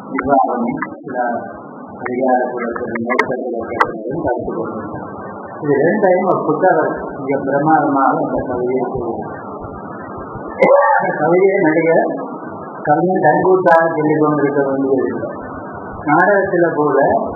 நிர்வாகமும் சில அதிகார குலத்தின் நோக்கத்திலும் கருத்து கொண்டிருந்தார் இது ரெண்டையும் ஒரு புத்தகம் மிக பிரமாதமாக இந்த கவிதையை செய்தார் கவிதையை நடிகர் கவிஞன் கண்கூட்டாக சொல்லிக் கொண்டிருக்க வேண்டியதில்லை நாடகத்துல கூட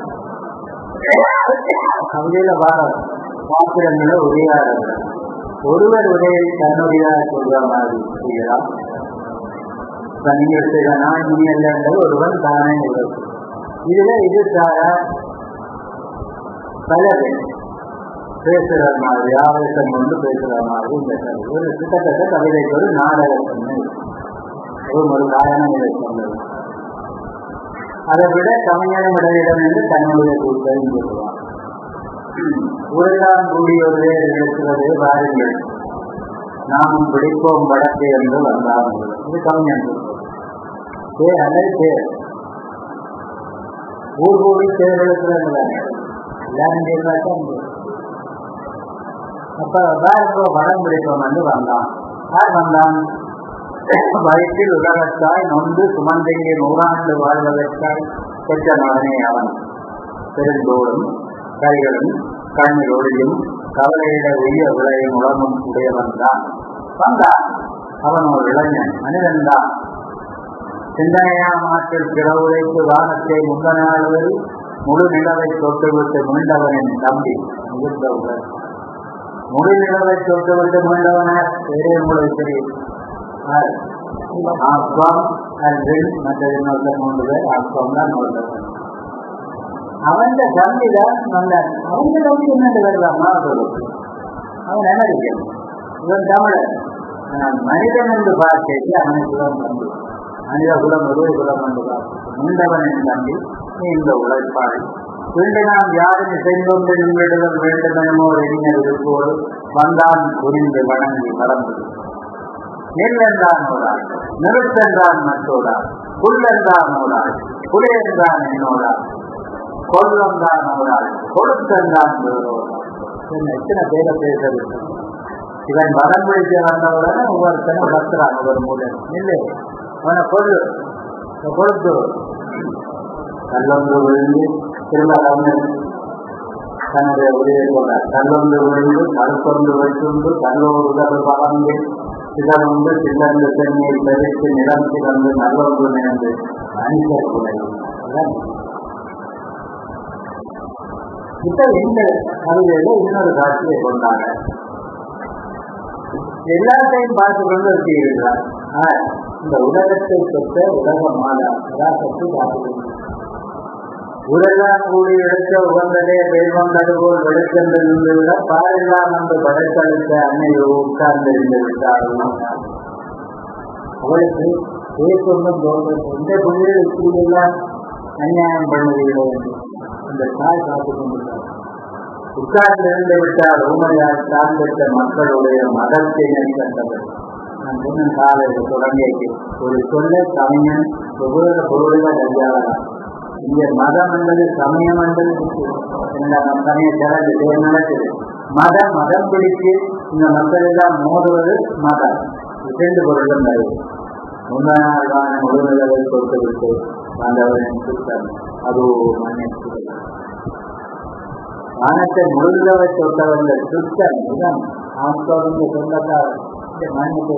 கவிதையில வார பாத்திரங்களை உரையாடுறார் ஒருவர் உரையை தன்னுடையதாக சொல்ற மாதிரி செய்யலாம் இப்ப நீங்க செய்த நான் நீ அல்ல ஒருவன் தானே உறவு இதுல இது சார பல பேர் பேசுற மாதிரி ஆவேசம் கொண்டு பேசுற மாதிரி இந்த கவிதை ஒரு கிட்டத்தட்ட கவிதைக்கு ஒரு நாடகத்தன்மை ஒரு காரணம் இதை சொன்னது அதை விட கவிஞரிடம் என்று தன்னுடைய கூட்டை சொல்லுவார் உரையான் கூடியவரே இருக்கிறது வாருங்கள் நாமும் பிடிப்போம் வடக்கு என்று வந்தார் இது கவிஞன் பேர் அல்லது பேர் ஊர் கூடி பேர் எழுத்துறாங்க எல்லாரும் கேட்காட்டும் அப்ப வேற வடம் பிடிப்போம் என்று வந்தான் யார் வந்தான் வயிற்றில் உலகத்தாய் நொந்து சுமந்தையை நூறாண்டு வாழ்வதற்காய் பெற்ற மகனே அவன் பெருந்தோடும் கைகளும் கண்ணில் ஒளியும் கவலையிட உய உலகையும் உலகம் உடையவன் தான் வந்தான் அவன் ஒரு இளைஞன் மனிதன் தான் சிந்தனையா மாற்றில் பிற உழைத்து வானத்தை முந்தனாளுவது முழு நிலவை தொட்டுவிட்டு மீண்டவனின் தம்பி மிகுந்த உலகம் முழு நிலவை தொட்டுவிட்டு மீண்டவனார் பெரிய உங்களுக்கு தெரியும் ஆஸ்வாம் அல்வின் மற்றது இன்னொருத்தர் மூன்று பேர் ஆஸ்வாம் தான் ஒருத்தர் அவன் தம்பிதான் வந்தான் அவங்க தம்பி என்னண்டு வரலாமா அவன் அமெரிக்கன் இவன் தமிழன் ஆனால் மனிதன் என்று பார்த்து அவனுக்கு தான் தம்பி மனித குலம் ஒரு குலம் என்று பார்த்து முண்டவனின் தம்பி நீ இந்த உழைப்பாளி இன்று நாம் யாரும் செய்தொன்று நின்றிடுதல் வேண்டுமெனமோ அறிஞர் இருப்போடு வந்தான் புரிந்து வணங்கி மறந்து நெல்லென்றான் ஓடாள் நிறுத்தென்றான் மற்றோடாள் புல்லென்றான் ஓடாள் புலையென்றான் என்னோடாள் கொல்லந்தான் ஓடாள் கொடுத்தென்றான் எத்தனை பேரை பேசுறது இவன் வரம் பிடிச்சு வந்தவுடனே ஒவ்வொருத்தனும் பத்துறான் ஒவ்வொரு மூலம் இல்லை அவனை கொள்ளு கொடுத்து கல்லொன்று விழுந்து திரும்ப கவிஞர் தன்னுடைய உதவியை கொண்டார் கல்லொன்று விழுந்து கருத்தொன்று வைத்துண்டு கல்லோர் உதவு பறந்து சிதறந்து சிதறந்து சென்னையில் பெருத்து நிலம் சிறந்து நல்லொன்று நேர்ந்து மனிதர் குலை இப்ப இந்த கவிதையில இன்னொரு காட்சியை கொண்டாங்க எல்லாத்தையும் பார்த்து கொண்டு இருக்கிறார் இந்த உலகத்தை பெற்ற உலக மாதா அதாசத்து பார்த்து உலகம் கூடி எடுத்த உகந்ததே பெய்வந்தது போல் வெளிச்சென்று நின்று விட பாரெல்லாம் வந்து படைத்தளித்த அன்னையோ உட்கார்ந்து இருந்து விட்டார்கள் அவளுக்கு பேசொன்றும் தோன்றது எந்த புள்ளியில் இப்படியெல்லாம் அநியாயம் பண்ணுவீர்களோ என்று அந்த தாய் காத்துக் கொண்டிருந்தார் உட்கார்ந்து இருந்து விட்டால் ஊமையால் சார்ந்திருந்த மக்களுடைய மதத்தினை கண்டவர் நான் சொன்ன காலையில் தொடங்கிய ஒரு சொல்ல கவிஞன் ஒவ்வொரு பொருளில் கையாளலாம் இங்க மதம் என்பது சமயம் என்பது நம்ம சமய திறந்து நடக்குது மதம் மதம் பிடித்து இந்த மக்கள் எல்லாம் மோதுவது மதம் இரண்டு பொருளும் வருது முன்னாள் முழுநிலவை கொடுத்து விட்டு வந்தவரின் சுத்தம் அது மன்னிப்பு வானத்தை முழுநிலவை தொட்டவர்கள் சுத்தம் இதுதான் ஆஸ்வாதம் சொந்தக்காரர் மன்னிப்பு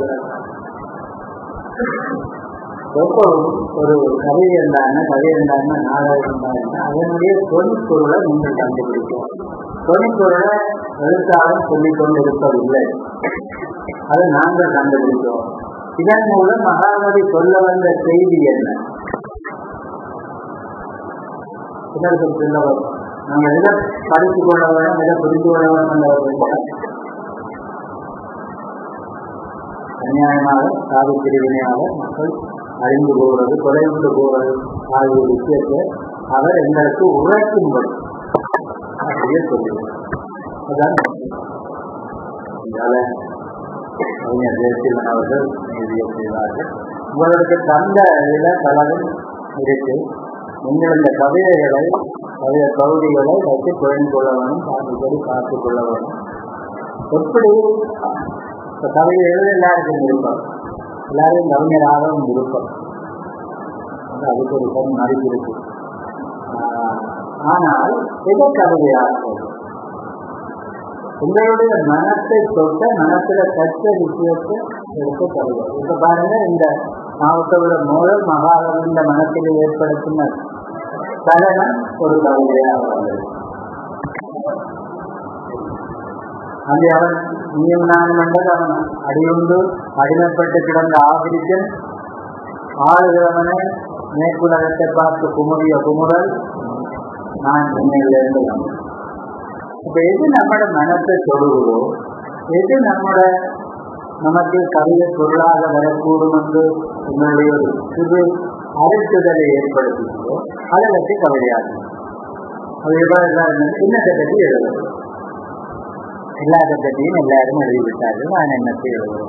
எப்பவும் ஒரு கதை இருந்தாங்க கதை இருந்தாங்கன்னா நாடகம் இருந்தாங்கன்னா அதனுடைய தொனிப்பொருளை நீங்கள் கண்டுபிடிக்கும் தொனிப்பொருளை எழுத்தாளர் சொல்லிக் கொண்டு இருப்பதில்லை அதை நாங்கள் கண்டுபிடிக்கிறோம் இதன் மூலம் மகாநதி சொல்ல வந்த செய்தி என்ன இதற்கு சொல்ல நாங்கள் எதை படித்துக் கொள்ள வேண்டும் எதை புரிந்து கொள்ள வேண்டும் அநியாயமாக சாதி பிரிவினையாக மக்கள் அறிந்து போகிறது தொலைந்து போகிறது ஆகிய விஷயத்தை அவர் எங்களுக்கு உரைக்கும்படி அப்படியே சொல்லுவார் அதான் கவிஞர் ஜெயசீலன் அவர்கள் எழுதிய செய்வார்கள் உங்களுக்கு தந்த இதில கலகம் இருக்கு நீங்கள் இந்த கவிதைகளை கவிதை பகுதிகளை வச்சு புரிந்து கொள்ள வேணும் பார்த்துக்கொண்டு பார்த்துக் கொள்ள வேணும் எப்படி இப்போ கவிதை எழுத எல்லாருக்கும் விருப்பம் எல்லாரும் கவிஞராகவும் விருப்பம் அது அதுக்கு ஒரு தனி மதிப்பு இருக்கு ஆஹ் ஆனால் எதை கவிதையாக்குவது உங்களுடைய மனத்தை தொட்ட மனத்துல கற்ற விஷயத்தை எடுத்து கவிதை இப்ப பாருங்க இந்த மாவட்டோட முதல் மகாவிந்த மனத்தில் ஏற்படுத்தின சலனம் ஒரு கவிதையாக வந்தது அங்கே அவன் நீயும் நானும் என்றது அவன் அடியுண்டு அடிமைப்பட்டு கிடந்த ஆபிரிக்கன் ஆளுகிறவனை மேற்குலகத்தை பார்த்து குமுறிய குமுறல் நான் உண்மையிலிருந்து வந்தேன் இப்ப எது நம்மட மனத்தை தொடுகிறோ எது நம்மட நமக்கு கவிதை பொருளாக வரக்கூடும் என்று உங்களுடைய ஒரு சிறு அழுத்துதலை ஏற்படுத்துகிறோ அதை வச்சு கவிதையாகும் அது எவ்வாறு சின்னத்தை பற்றி எழுதுகிறோம் எல்லாத்த பற்றியும் எல்லாரும் எழுதிவிட்டார்கள் நான் என்னத்தை எழுதுகிறேன்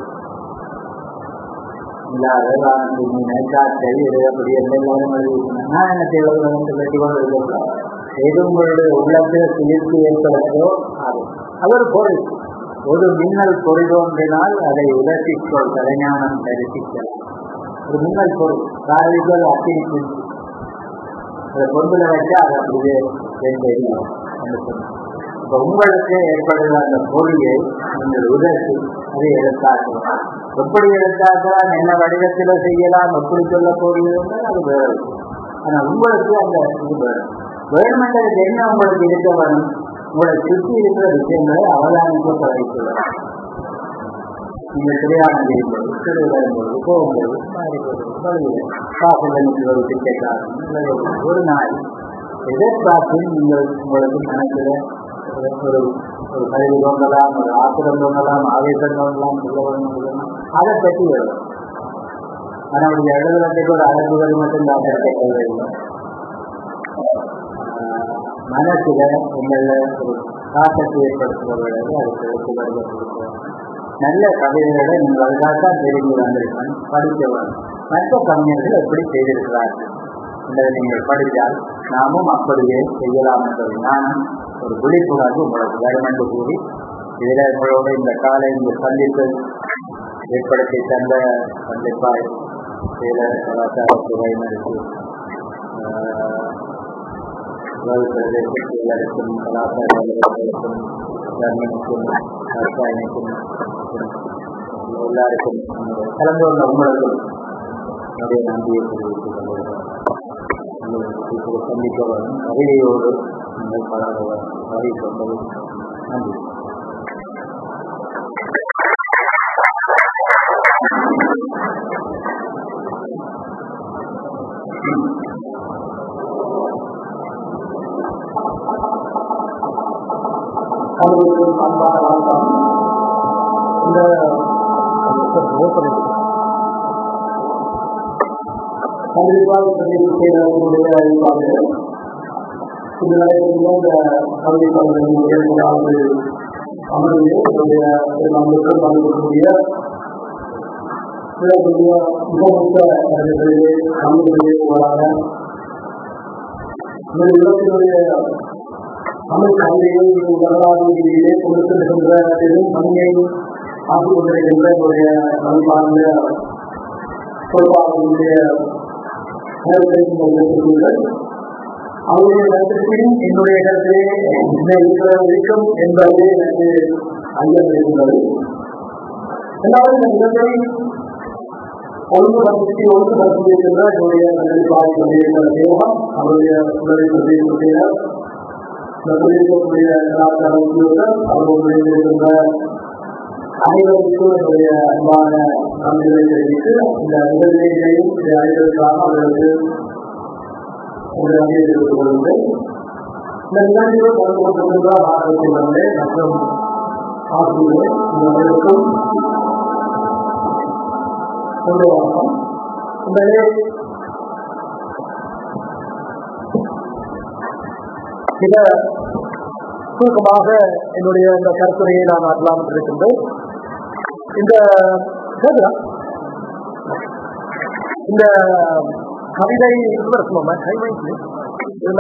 இல்லாத வானத்தினை காற்றை எழுதப்படி எல்லாரும் எழுதிவிட்டேன் நான் என்னத்தை எழுதுகிறேன் பற்றி கொண்டு எழுதக்கூடாது எது உங்களுடைய உள்ளத்தில் சிலிர்ப்பு ஏற்படுத்தோ அது அது ஒரு பொருள் ஒரு மின்னல் பொறிதோன்றினால் அதை உதட்டிக்கொள் கலைஞானம் தரிசிக்கலாம் ஒரு மின்னல் பொருள் காரணிகள் அத்திரிக்கு அதை கொண்டுல வச்சா அது அப்படியே தெரியும் இப்ப உங்களுக்கு ஏற்படுகிற அந்த பொருளை நீங்கள் உதவி அதை எடுத்தாக்கலாம் எப்படி எடுத்தாக்கலாம் என்ன வடிவத்தில் செய்யலாம் எப்படி சொல்ல போகிறீர்கள் அது வேறு ஆனா உங்களுக்கு அந்த இது வேணும் வேணுமென்றது என்ன உங்களுக்கு இருக்க வேணும் உங்களை சுற்றி இருக்கிற விஷயங்களை அவதானிக்க பழகிக்கொள்ளலாம் நீங்க திரையாடம் செய்யும்போது திரை வரும்போது போகும்போது மாறிப்போது காசுகள் ஒரு டிக்கெட் ஒரு நாள் எதிர்பார்த்து நீங்கள் உங்களுக்கு மனசில் ஒரு ஒரு கல்வி தோன்றலாம் ஒரு ஆத்திரம் தோன்றலாம் ஆவேசம் தோன்றலாம் சொல்ல அதை பற்றி எழுதும் ஆனால் ஒரு எழுதுறதுக்கு ஒரு அழகுகள் மட்டும் தான் கிடைக்கவில்லை மனசுல உங்கள ஒரு தாக்கத்தை ஏற்படுத்துபவர்கள் அதுக்கு எழுத்துக்கள் நல்ல கவிதைகளை நீங்கள் அதுக்காகத்தான் தெரிந்து வந்திருக்கேன் படித்தவன் மற்ற கவிஞர்கள் எப்படி செய்திருக்கிறார்கள் என்பதை நீங்கள் படித்தால் நாமும் அப்படியே செய்யலாம் என்பது நானும் ஒரு விழிப்புணர்வு உங்களுக்கு வரும் என்று கூறி இதில் உங்களோட இந்த காலை இந்த சந்திப்பு ஏற்படுத்தி தந்த சந்திப்பாய் செயலர் கலாச்சாரத்துறையினருக்கு உலக பிரதேசத்தில் எல்லாருக்கும் கலாச்சார வல்லுநர்களுக்கும் தர்மனுக்கும் விவசாயிக்கும் எல்லாருக்கும் கலந்து கொண்ட உங்களுக்கும் நிறைய நன்றியை தெரிவித்துக் கொள்கிறேன் சந்திக்க வரும் கவிதையோடு நீங்கள் பழகுவர் வரை கொண்டது நன்றி அவர்களுக்கு அன்பான வணக்கம் இந்த கண்டிப்பாக செய்யக்கூடிய அறிவாக இது நடைபெறும் இந்த கல்வி பல்கலைக்கழக முதலாவது அமர்வு என்னுடைய பெருமாளுக்கு பங்கேற்கக்கூடிய மிகப்பெரிய மிகமுத்த அறிஞர்களிலே தமிழ்களிலே போராட இந்த நிலத்தினுடைய தமிழ் கல்வியை வரலாறு கொடுத்திருக்கின்ற பெரும் பணியை ஆக்கிக் கொண்டிருக்கின்ற என்னுடைய நண்பார்ந்த பொறுப்பாளர்களுடைய நேரத்தில் அவருடைய கருத்திற்கும் என்னுடைய கருத்திலே இருக்கிற இருக்கும் என்பது எனக்கு ஐயம் இருக்கின்றது இரண்டாவது இந்த நிலத்தை ஒழுங்குபடுத்தி ஒழுங்குபடுத்தியிருக்கின்ற என்னுடைய கல்விப்பாடி கொண்டிருக்கிற தேவம் அவருடைய உடலை கொண்டிருக்கிற இருக்கக்கூடிய கலாச்சார உத்தியோகர் அவர்களுடைய இருக்கின்ற அனைவருக்கும் என்னுடைய அன்பான நன்றிகளை தெரிவித்து இந்த நிகழ்ச்சிகளையும் இந்த அனைவருக்காக அவர்களுக்கு ஒரு நன்றியை தெரிவித்துக் கொள்கிறேன் இந்த நிகழ்ச்சியில் கலந்து கொண்டிருக்கின்ற மாணவர்களே மற்றும் ஆசிரியர் இந்த அனைவருக்கும் கொண்டு வரணும் இந்த மிக சுருக்கமாக என்னுடைய இந்த கருத்துரையை நான் ஆற்றலாம் இருக்கின்றேன் இந்த கேக்குதா? இந்த கவிதை இருக்கணும் கைவைக்கு இருந்தா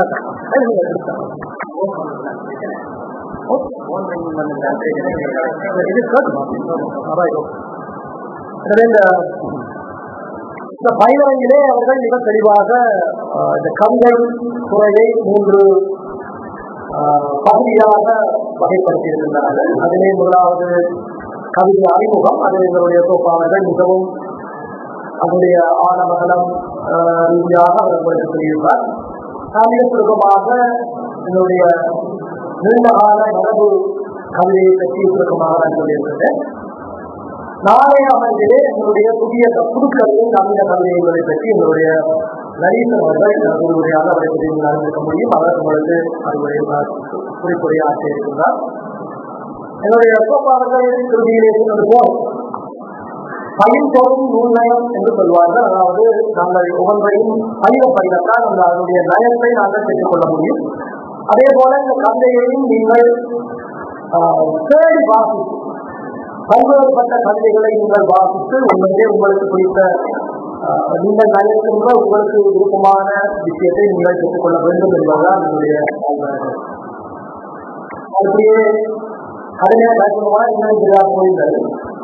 இது கேட்குமா எனவே இந்த இந்த பயிரங்கிலே அவர்கள் மிக தெளிவாக ஆஹ், இந்த கவிதை துறையை மூன்று ஆஹ், பகுதியாக வகைப்படுத்தியிருக்கின்றார்கள் அதிலே முதலாவது கவிதை அறிமுகம் அது எங்களுடைய கோப்பாளர்கள் மிகவும் அதனுடைய ஆழமகலம் ஆஹ், ரீதியாக அவர் உங்களுக்கு சொல்லியிருப்பார் நான் மிக சுருக்கமாக என்னுடைய நீண்டகால மரபு கவிதையை பற்றி சுருக்கமாக நான் சொல்லியிருக்கிறேன் நாளைய அமர்விலே என்னுடைய புதிய புதுக்கவிதை நவீன கவிதைகளை பற்றி என்னுடைய நரீசன் அவர்கள் அறிவுரையாக அவரை பற்றி நீங்கள் அறிந்திருக்க முடியும் அவர் உங்களுக்கு அறிவுரை குறிப்புரை ஆற்றியிருக்கின்றார் என்னுடைய கோப்பாளர்கள் இறுதியிலே சொன்னது போல் பயில் தோறும் நூல் நயம் என்று சொல்வார்கள் அதாவது நாங்கள் ஒவ்வொன்றையும் பயிர பயிரத்தால் அந்த அதனுடைய நயத்தை நாங்கள் பெற்றுக்கொள்ள முடியும் அதே போல இந்த கந்தையையும் நீங்கள் ஆஹ், தேடி வாசித்து பல்வேறுபட்ட கவிதைகளை நீங்கள் வாசித்து உண்மையிலே உங்களுக்கு பிடித்த ஆஹ், நீங்கள் நயக்கின்ற உங்களுக்கு விருப்பமான விஷயத்தை நீங்கள் பெற்றுக்கொள்ள வேண்டும் என்பதுதான் என்னுடைய ஆலோசனை. அப்படியே கடுமையா காய்ச்சலமா இன்னும் இதா போயிருந்தது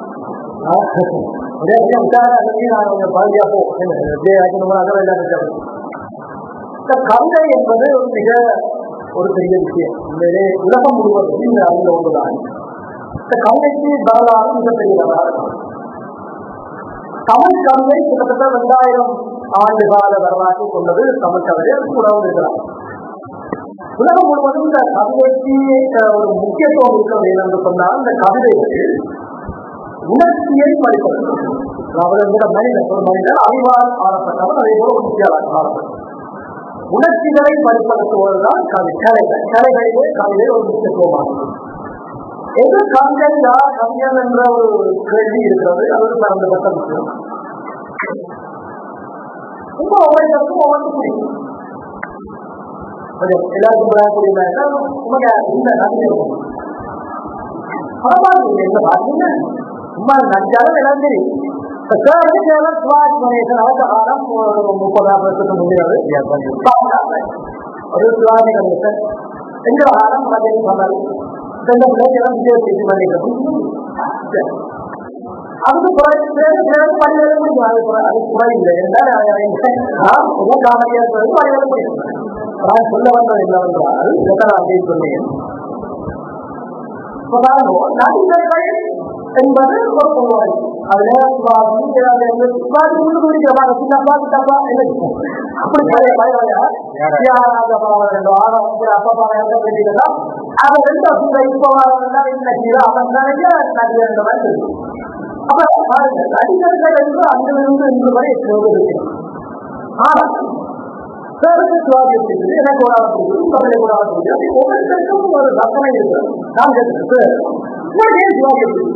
ஒரே அப்படியே விசாரணை அன்னைக்கு நான் கொஞ்சம் பகுதியா போ அப்படியே காய்ச்சலமா அதெல்லாம் இல்லாம இந்த கவிதை என்பது ஒரு மிக ஒரு பெரிய விஷயம் உண்மையிலே உலகம் முழுவதும் இந்த அறிந்த ஒன்றுதான் இந்த கவிதைக்கு வரலாறு மிகப்பெரிய வரலாறு தமிழ் கவிதை கிட்டத்தட்ட ரெண்டாயிரம் ஆண்டு கால வரலாற்றை கொண்டது தமிழ் கவிதை அது கூட இருக்கிறார் உலகம் முழுவதும் இந்த கவிதைக்கு அஹ், ஒரு முக்கியத்துவம் இருக்கிறது என்னென்று சொன்னால் இந்த கவிதைகளில் உணர்ச்சியை படிப்பது அதாவது இந்த மனிதன் ஒரு மனிதன் அறிவால் ஆளப்பட்டவர் அதே போல உணர்ச்சியால் ஆளப்பட்டவர் உணர்ச்சிகளை படிப்படுத்துவதுதான் கவி கலைகள் கலைகளிலே கவிதை ஒரு முக்கியத்துவமாகும் எது கவிஞன் யார் கவிஞன் என்ற ஒரு கேள்வி இருக்கிறது அது ஒரு பரந்தப்பட்ட விஷயம் ரொம்ப ஒவ்வொருத்தருக்கும் ஒவ்வொன்று புரியும் கொஞ்சம் எல்லாருக்கும் புரியக்கூடிய உண்மையா இந்த நன்மை இருக்கும் பரவாயில்லை என்ன பாத்தீங்க சும்மா நஞ்சாலும் எல்லாம் தெரியும் இப்ப கேரள கேரள சுவாஜ் கணேசன் அவத்த காலம் ஒரு முப்பதாம் வருஷத்துக்கு முன்னேறது பார்த்தாங்க ஒரு சுவாமி கணேசன் எங்க காலம் ரஜினி சொன்னாரு இந்த பிள்ளைக்கெல்லாம் விஜய் பேசி பண்ணிக்கிறது அதுக்கு பிறகு பிறகு பிறகு பணியாளர் முடியும் அது பிற- அது குறையில்லை என்றால் காமெடியா இருக்கிறது பணியாளர் முடியும் நான் சொல்ல வந்தது என்னவென்றால் எத்தனை அப்படின்னு சொன்னேன் சொன்னாலோ நடிகர்கள் என்பது ஒரு பொதுவாய் அதுல சுவாமி ஏதாவது சுவாமி முழு முடிக்கிறாங்க சின்ன சுவாமி தப்பா என்ன அப்படி பழைய பழைய தியாகராஜ பாவம் ஆறாம் அப்பா பாவம் கேட்டீங்கன்னா அது ரெண்டு வருஷம் இப்போ இந்த ஹீரோ அவன் நினைக்க நடிகர் என்ற மாதிரி இருக்கு. அப்ப பாருங்க நடிகர்கள் என்று அங்கிருந்து இன்று வரை எத்தனை இருக்கு ஆனா பிறகு சுவாமி பிடிக்குது எனக்கு ஒரு ஆள் பிடிக்குது தமிழை ஒரு ஆள் பிடிக்குது அப்படி ஒவ்வொருத்தருக்கும் ஒரு ரசனை இருக்கிறது நான் கேட்கிறேன் உங்களுக்கு ஏன் சுவாமி பிடிக்குது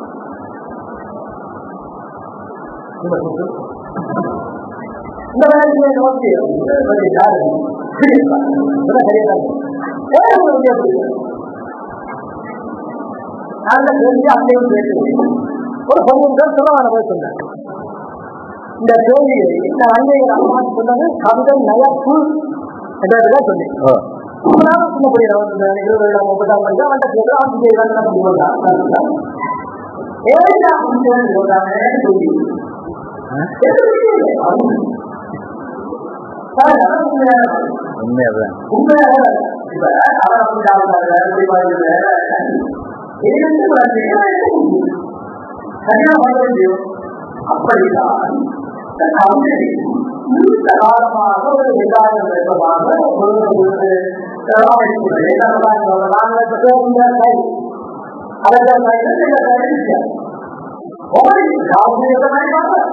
இந்த சொல்லுங்க. இந்த வேலையை நோக்கி வந்து யாரு இதெல்லாம் சரியா ஏன் உங்களுக்கு ஏன் பிடிக்குது நாங்க தெரிஞ்சு அங்கேயும் பேசுவோம் ஒரு பொண்ணுங்கள் சிறவான போய் சொன்னேன் இந்த கேள்வியை நான் அங்கே அம்மா சொன்னது கவிதை நயப்பு என்றதான் சொன்னேன் அவனால சின்ன புரியல இந்த இருபது ஏழாம் முப்பதாம் மணி அவன்கிட்ட கேட்டு அவன் விஜய் தான் என்ன பண்ணுவாங்க ஏழாம் முப்பது சொல்றாங்க சொல்லி உண்மையாதான் உண்மையாக இப்ப அவன் அப்படி ஆகுறாங்க அப்படி பாருங்க இருந்து சரியா பண்ண முடியும் அப்படிதான் இந்த கவிதை நீண்ட காலமாக ஒரு விகாரம் வெப்பமாக ஒரு ஒரு அமைப்புகள் என்ன நாங்கள் இப்ப பேசுகிற கை அதெல்லாம் கையில் சில கை உங்களுக்கு காவிரி எந்த மாதிரி பார்க்க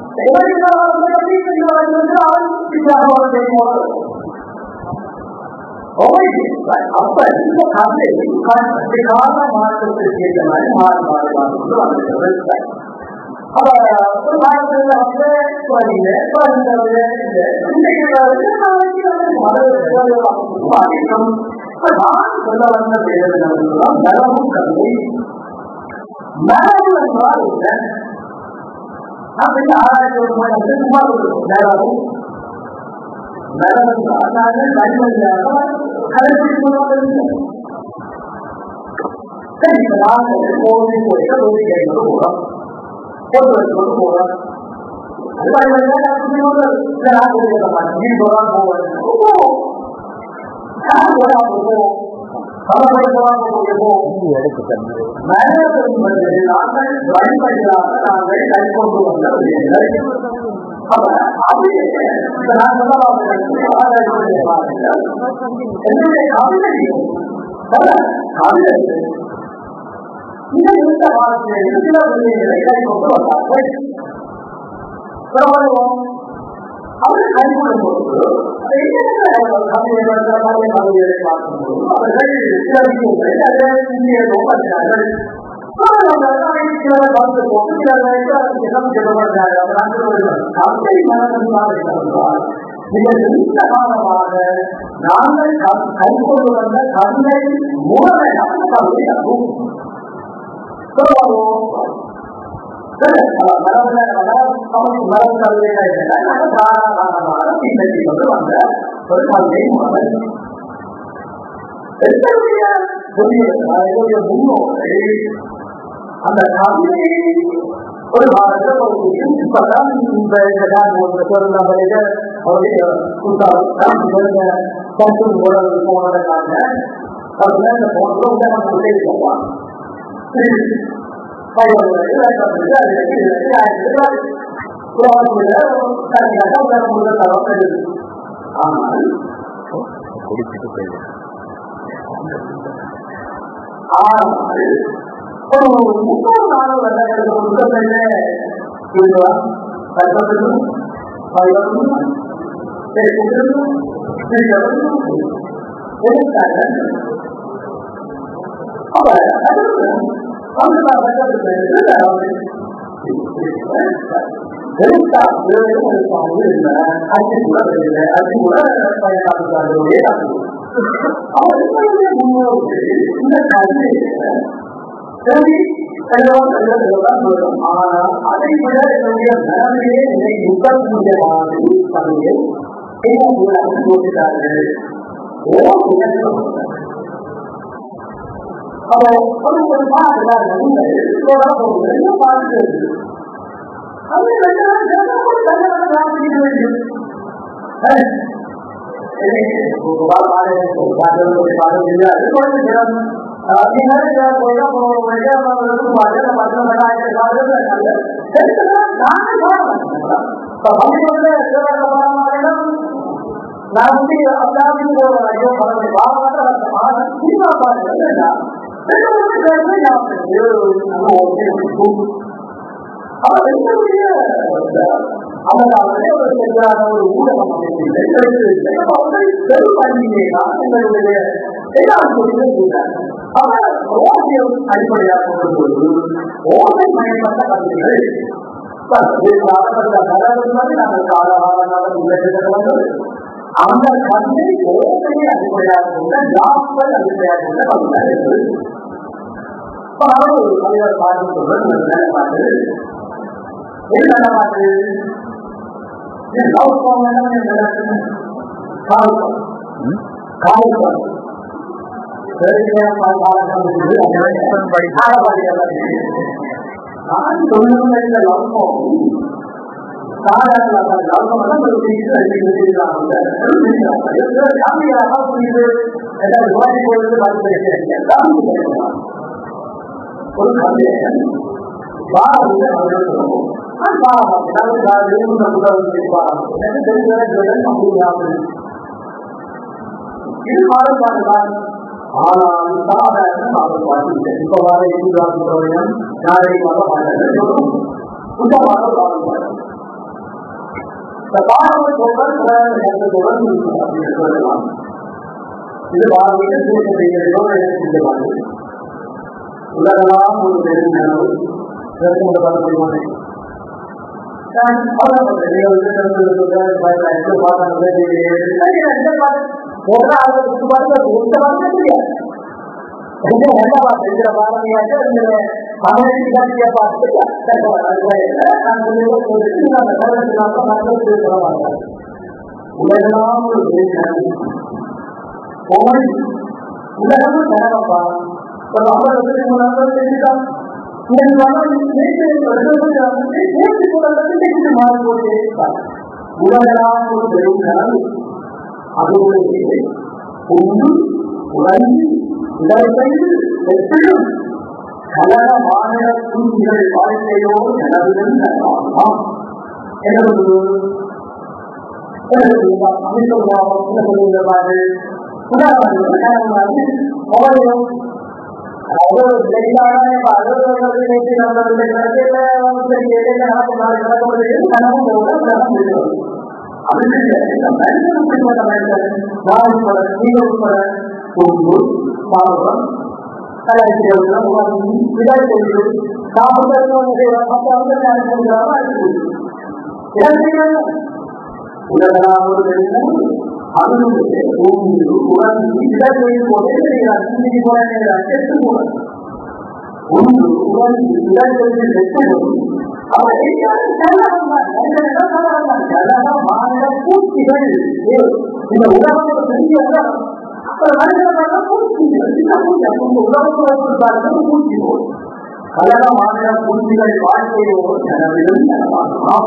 அப்ப இந்த கவிதை கால மாற்றத்திற்கு ஏற்ற மாதிரி மாறி மாறி மாறி அப்ப ஒரு காலத்துல வந்து குழந்தைங்க குழந்தைங்க இன்றைக்கு நாளைக்கு வந்து மாறிடும் நான் சொல்ல வந்த பேர் என்னவென்றால் நரம்பு கல்வி நரம்பு என்றால் என்ன நான் பெரிய ஆராய்ச்சி ஒரு மணி வந்து சும்மா சொல்லுவோம் நரம்பு நரம்பு என்றால் நாங்கள் கண்மணியாக கடைபிடிப்போம் சரி இப்ப நாங்கள் கோவில் கோயில கோவில் கைகள் போறோம் போட்டு வச்சுக்கொண்டு போறோம் எடுத்து தந்து நாங்கள் வழிபடியாக நாங்கள் கைக்கொண்டு வந்த விஷயங்கள் அப்ப அது இப்ப நான் சொல்லலாம் என்னுடைய கவிதையும் கவிதை இந்த இருந்த காலத்தில் இருக்கிற விடயங்களை கைக்கொண்டு வந்தார்கள் பிரபலம் அவர்கள் கைகொள்ளும் போது கவிதைகளை பார்க்கும்போது அவர்கள் சில விஷயங்களை அதை இந்திய நோக்கினார்கள் காரணமாக நாங்கள் கைகொண்டு வந்த கவிதை மூலமையாக கவிதையாகும் ஒரு கவிதை மூலம் என்னுடைய முன்னோரை அந்த கவிதை ஒரு காலத்தில் ஒரு விஷயம் இப்பதான் இந்த சொல்லாமலேயே அவருடைய கூட்டாளர் போனதுக்காக அதுல இந்த போன்ற நம்ம உதவிக்கலாம் ஆனால் குடிச்சிட்டு போயிடுது ஆனால் ஒரு முப்பது நாள் வருடங்களுக்கு புத்தகத்திலே இதுவா கல்பத்திலும் பைவத்திலும் பேசுவதிலும் சிரிப்பதிலும் எதிர்த்தாங்க அவர் இந்த கல்வியை சரி ஆனால் அதை விட என்னுடைய மனதிலே என்னை முக்கக்கூடிய மாதிரி பணியை யோசித்தார்கள் ஒரு பார்த்து நான் வந்து அதாவது ஐயோ பரவாயில்ல வாங்க சினிமா பாருங்க அவர் என்னுடைய அவர்களே ஒரு சரியான ஒரு ஊடகம் அமைப்பில்லை அவர்கள் பெரும் பள்ளியிலேயா எங்களுடைய அவர் ஓசியம் அடிப்படையாக கொள்ளும்போது ஓசை மயப்பட்ட கல்விகள் நாங்கள் காலகாலமாக வந்தது அந்த கல்வி ஓசையை அடிப்படையாக கொண்ட ஜாப்கள் அடிப்படையாக கொண்ட கல்விகள் ஒரு மனிதர் பார்த்து சொல்றது பார்த்து என்ன நடமாட்டு லவ் சாங் என்ன காவல் காவல் நான் சொல்லுங்க இந்த லவ் சாங் சாதாரண லவ் சாங் ஒரு பிடிச்சு அறிவிக்கிறாங்க புரியுது ஏதாவது விவாதி போடுறது பார்த்து பேசுறேன் ஒரு கவிதை பாரதிய அவர்கள் சொல்லுவோம் இது மாறுபாடுதான் ஆனால் சாதாரண மாறுபாடு இப்ப வர எதிர்பார்க்கிறவர்கள் நாளை வர மாட்டார்கள் சுத்தமாக பாடுபாடு இந்த பாடல் சொல்றதுடன் அப்படின்னு சொல்லலாம் இது பாரதியில் சூழ்நிலைகளோ எனக்கு உலகெல்லாம் ஒரு பெரும் நிலவு இதற்கு முதல் பார்த்து உலகெல்லாம் உலகம் நிலவப்பா ஒரு ஐம்பது வருஷத்துக்கு முன்னாடி தெரிஞ்சுதான் உலகளாக ஒரு பெரும் கனவு அதுவுடைய ஒன்று உறங்கி உடற்பயிர் எப்படும் கலக மாநில தூங்கிகள் வாழ்க்கையோ கனவுடன் நலமாகலாம் எனது உலகளாவது அதனுடைய பூமியில் உணர்ந்து இடங்களில் போதே சிந்தி போல செத்து போன ஒன்று உணர்ந்து இடங்களில் வெட்டப்படும் அவரை மாநில பூச்சிகள் இந்த உலகம் ஒரு பெரிய உலகம் அப்புறம் மனிதர்கள் பூச்சிகள் உலகத்தில் பூச்சி போல் கலக மாநில பூச்சிகள் வாழ்க்கையோ நனவிலும் நலமாகலாம்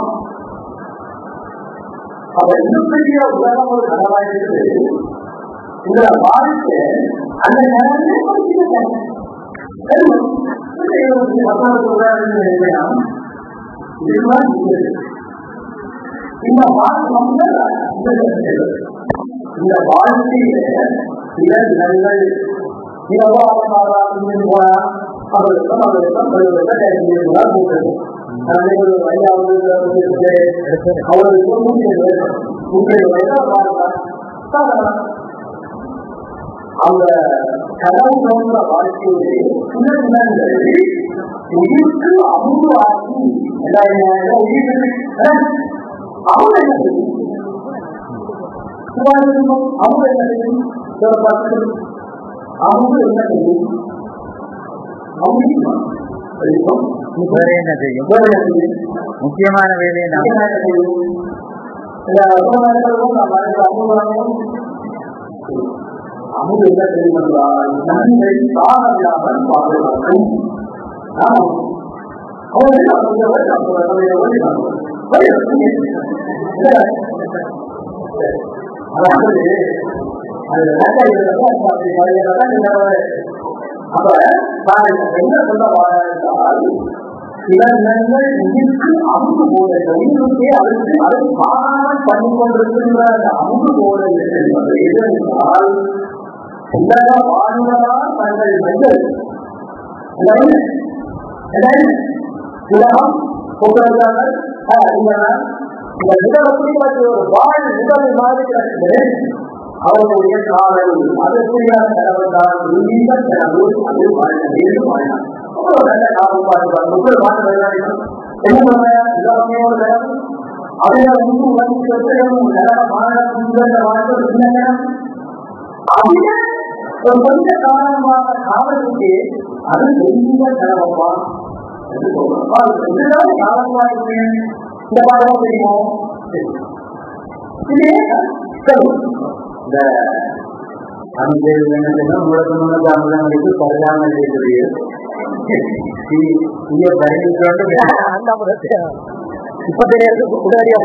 அவர் இன்னும் பெரிய உலகம் ஒரு கனவாயிருக்கு இந்த வாழ்க்கை அந்த நேரத்திலே இந்த வாழ்க்கை இந்த வாழ்க்கையில சில நிலங்கள் இரவாக போனா அவர்களுக்கும் அவர்களுக்கும் போட்டது அவர்களுக்கு முப்பது அந்த கடவுள் போன்ற வாழ்க்கையிலே சில தினங்களில் உயிருக்கு அமுதாக்கி அவங்க என்ன செய்யும் அவங்க என்ன செய்யும் அவங்க என்ன செய்யும் அவங்க வேற என்ன செய்யும் முக்கியமான வேலையை நான் அமுது என்ன தெரியும் என்றால் நன்மை சாரமில்லாமல் பாதுகாக்கும் என்ன சொல்ல வாழ்ந்தால் சில நிலங்கள் உயிருக்கு அமுது போல உயிருக்கே அதற்கு அது காணாமல் பண்ணி கொண்டிருக்கின்ற அந்த அமுது போல என்பது எது என்றால் உலக வாழ்வதால் தங்கள் மைகள் உலகம் போகிறார்கள் இந்த நிலவப்படி ஒரு வாழ் நிலவு மாதிரி கிடக்கிறது அவர்களுடைய காதல் அதற்குரியான கடவுள்தான் நீண்ட கடவுள் அது வாழ்ந்த வேண்டும் வாழ்ந்தான் நல்ல காவல் பாடுவார் முப்பது மாட்டு வருகிறார்கள் என்ன பண்ணுறாங்க எல்லாமே ஒரு கடவுள் அதுல உண்டு வந்து பெற்றதும் நல்ல மாநில சுந்தர வாழ்க்கை சின்ன நேரம் அதுல ஒரு கொஞ்ச காரணமாக காவலுக்கு அது பெரிய கடவுளா என்று சொல்றாங்க காலமாக இந்த பாடம் தெரியுமோ இதே இந்த அமைச்சர் என்ன செய்யணும் உங்களுக்கு முன்னூத்தி ஐம்பதாம் சரியான இருக்கிறீர்கள் இங்கே பரிந்துரைக்கொண்டு இப்ப தெரியாது உடனடியாக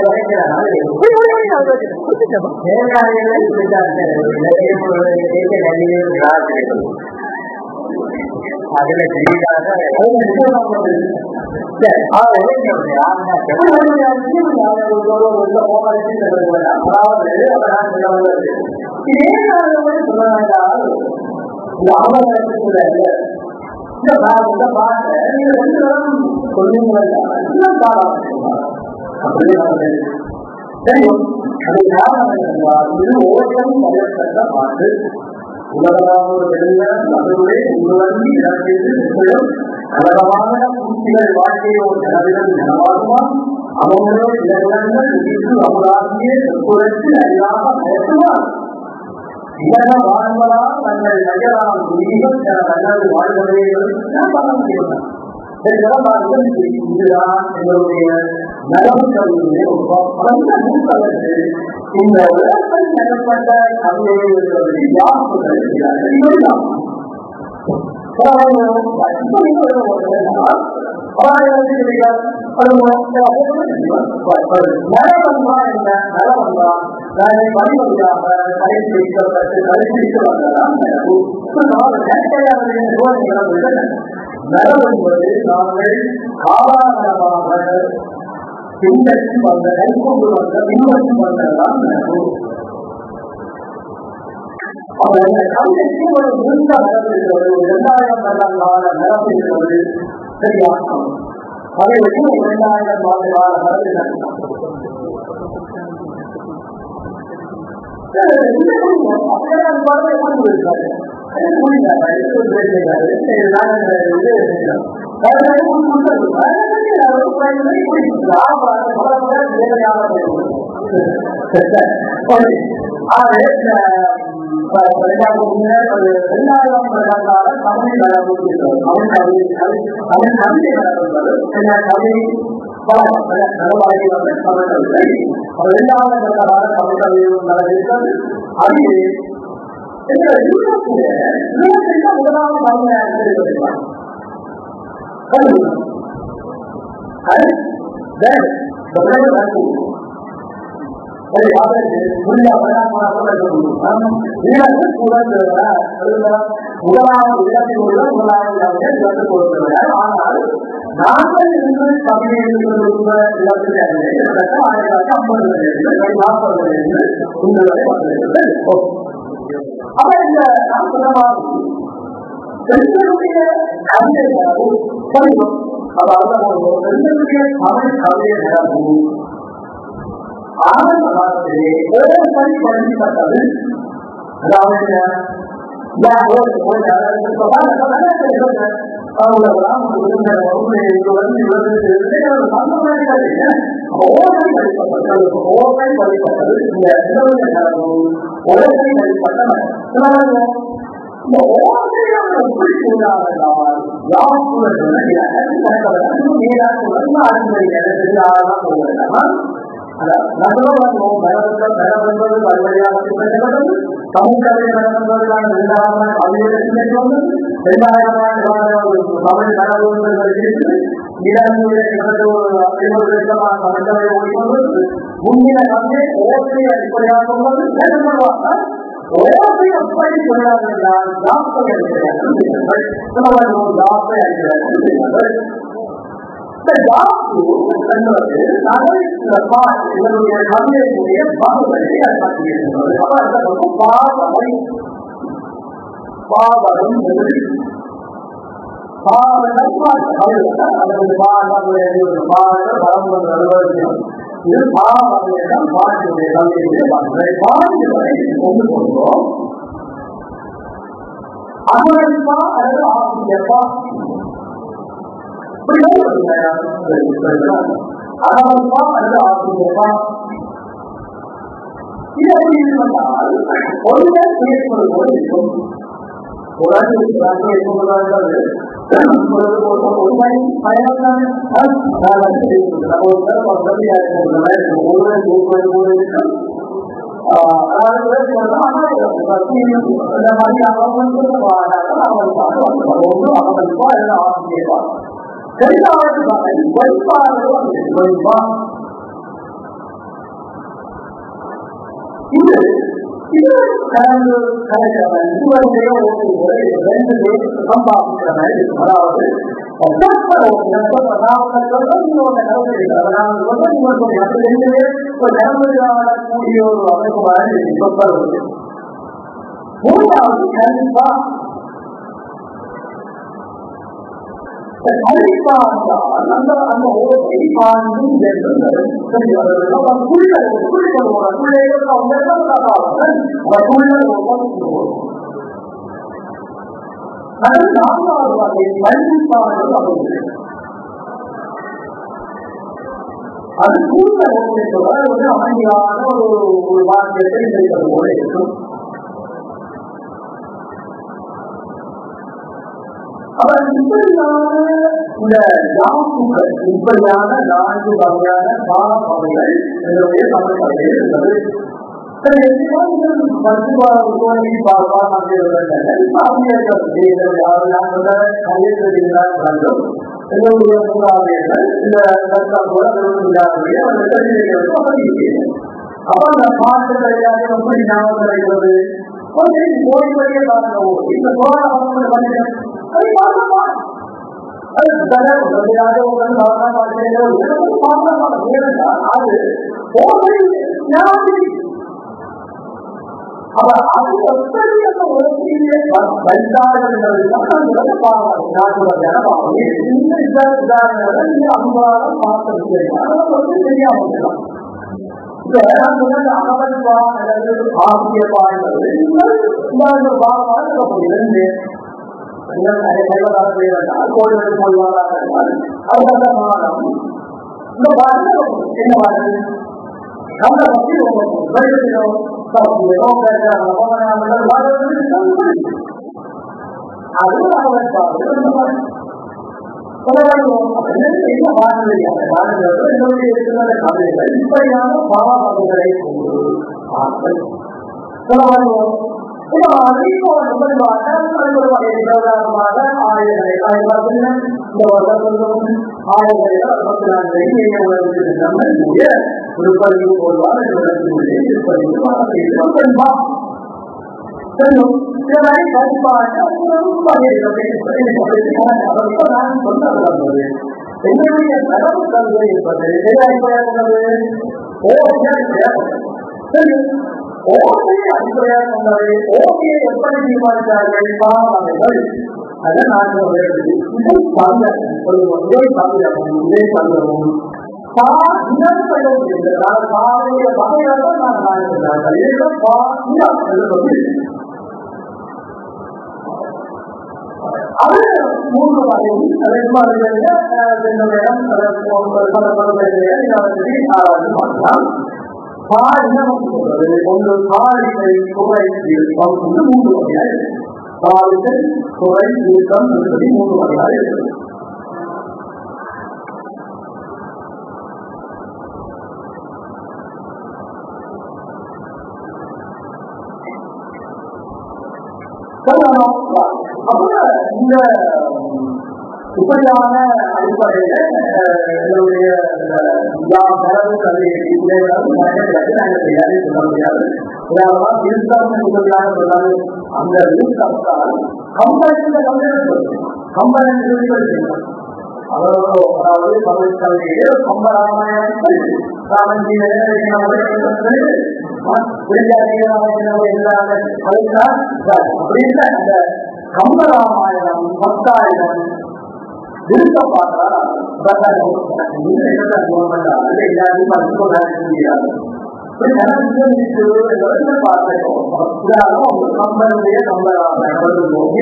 அதுல தெளிவாக உலகமாக நடுவே உருவங்கி இறங்கியது அழகமான பூச்சிகள் வாழ்க்கையோ நலவிடம் நலமாகுமா அவங்களோ இளங்கள் உயிர்க்கு அவராகிய சொற்குறைக்கு அறியாம பயத்துவார் இளக வாழ்வதா தங்கள் நகராம் உயிர்கள் சில நல்லது வாழ்வதே பண்ண முடியும் இதுதான் எங்களுடைய நலம் கல்வியுடைய ஒரு பரந்த நூற்கலத்து இந்த உலகத்தில் நடப்பட்ட கவிதையை யார் சொல்கிறார்கள் நரம் என்பது நாங்கள் காலாகாலமாக பின்பற்றி வந்த கைக்கொண்டு வந்த பின்பற்றி வந்ததான் நரவு அவர் இந்த கவிதைக்கு ஒரு நீண்ட மரம் இருக்கிறது ஒரு இரண்டாயிரம் வருடம் கால மரம் இருக்கிறது சரியாகும் அதை வச்சு ஒரு இரண்டாயிரம் ஆண்டு கால மரம் அது முதலாவது முதலாவது இடத்தில் உள்ள முதலாவது இடத்தை கொடுத்தவர் ஆனால் நாங்கள் இன்று தமிழில் உள்ள இடத்தில் கிட்டத்தட்ட ஆயிரத்தி ஐம்பது நாற்பது உங்களை வந்திருக்கிறது அப்ப இந்த நாம் சொன்னவாறு பெண்களுடைய கவிதைகளும் படிவம் அதாவது பெண்களுடைய தமிழ் கவிதைகளும் ஆரம்ப காலத்திலே ஒரு பணி படிக்கப்பட்டது அதாவது சமூகத்தில் நடந்ததற்கான இரண்டாயிரம் அலுவலகத்திற்கு வந்து இரண்டாயிரம் தமிழ் நலவுகள் இருக்குது இளமுறை ஐம்பதுக்கான சமச்சரை ஓடிக்கொண்டு முன்னில வந்து ஓசை அடிப்படையாக உள்ளது என்ன பண்ணுவாங்க ஓசை எப்படி சொல்றாங்க என்றால் ஜாப்தை அடிக்கிறார்கள் ஜாப்தை அடிக்கிறார்கள் இந்த ஜாப்பு என்பது இதனுடைய கவிதையுடைய பாகுபலியை காட்டுகிறது அப்ப அந்த பக்கம் பாவனை பாவனம் என்று பாவனம் அல்லது பாவனம் பாவனம் பரம்பரை அலுவலகம் இது பாவனம் பாட்டுடைய கவிதையிலே பாட்டு பாட்டுகளை கொண்டு கொண்டோம் அனுமதிப்பா அல்லது ஆசிரியப்பா அகமல்பா அல்லது ஆசிரியப்பா இது எப்படி இருந்தால் ஒருவர் பேசுவது போல் இருக்கும் ஒரு மணி பயணம் இது இது கடந்து கலைக்கிறவன் இதுவரையோ ஓட்டும்போது ரெண்டு பேர் சம்பாதிக்கிற மாதிரி இருக்கும் அதாவது கூடிய ஒரு அமைப்பு மாதிரி சொற்பது மூன்றாவது கண்டிப்பா கண்டிப்பா அந்த அந்த ஓட்டை பாண்டு என்பது குள்ளல் குள்ளல் பிள்ளைகள் அவங்க குள்ளல் அது நான்காவது வகை கண்டிப்பானது அமைகிறது அது கூட சொல்றாரு ஒரு அமைதியான ஒரு ஒரு வாக்கியத்தை நினைப்பது போல இருக்கும் அவர் இப்படியான இந்த யாப்புகள் இப்படியான நான்கு வகையான பால வகைகள் என்னுடைய தமிழ் வகையில் இருந்தது என்னுடைய மூதாதையர்கள் இந்த கஷ்டம் கூட விரும்பினார்களே அந்த கல்விகளுக்கு அமைதிக்கிறேன் அப்ப அந்த பாட்டுகள் எல்லாத்தையும் எப்படி ஞாபகம் கிடைக்கிறது கொஞ்சம் போய்படியே பார்க்கணும் இந்த சோழ பண்ணிட்டேன் அதை பார்க்கமா அது தரம் உடனடியாக உங்கள் சாதனா பார்க்கிறீர்கள் பார்க்கலாம் அது போதை ஞாபகம் அப்ப அது எப்படி அந்த உலகத்திலே வைத்தார்கள் என்பதுதான் பாவம் நாட்டுவதையான பாவம் இந்த விசாரணை நீங்க அன்பாரம் பார்த்து வந்து தெரியாம இருக்கலாம் இப்ப நான் சொன்னது அகவல்வா அல்லது ஆசியப்பா என்பது இந்த பாவமாக இருக்க முடியாது கோயிலுக்கு போடுவாங்க அதுக்காக மாதம் இந்த பாடல் என்ன பாடல் அந்த பற்றி வருகிறோம் அது அவன் இப்படியான பாவங்களை கொண்டு ஆற்றல் என்னுடைய நரம்பு கல்வி என்பது ஓசையை அடிப்படையாக கொண்டவை ஓசையை எப்படி தீர்மானித்தார்கள் பாவங்கள் அதை நான் இதை சார்ந்த ஒரு இதை சார்ந்தவும் இதை சார்ந்தவும் பாதைய வகையாக நான் காண்கிறார்கள் இதை பா சொல்லி அது மூன்று வகை ஆராய்ச்சி பண்ணலாம் ஒன்று காலிகை குறை இயக்கம் என்று மூன்று வகையாக காலிகை குறை இயக்கம் என்பது மூன்று வகையாக இருக்கிறது இந்த இப்படியான அடிப்படையில என்னுடைய தரவு கல்வியை நாங்கள் செய்யாது சொல்ல முடியாது உதாரணமாக விருத்தம் என்பதாக சொன்னாலும் அந்த விருத்தத்தால் கம்பெனி கம்பெனி கம்பெனி சொல்லியிருக்கிறார் அவர்களோ அதாவது தமிழ் கல்வியே கம்பராமாயணத்தை ராமஞ்சி அப்படின்னு அந்த கம்பராமாயணம் பத்தாயிரம் விருப்பப்பாட்டா எல்லாரும் மருத்துவ முடியாது கம்பனுடைய கம்பராமாயணம்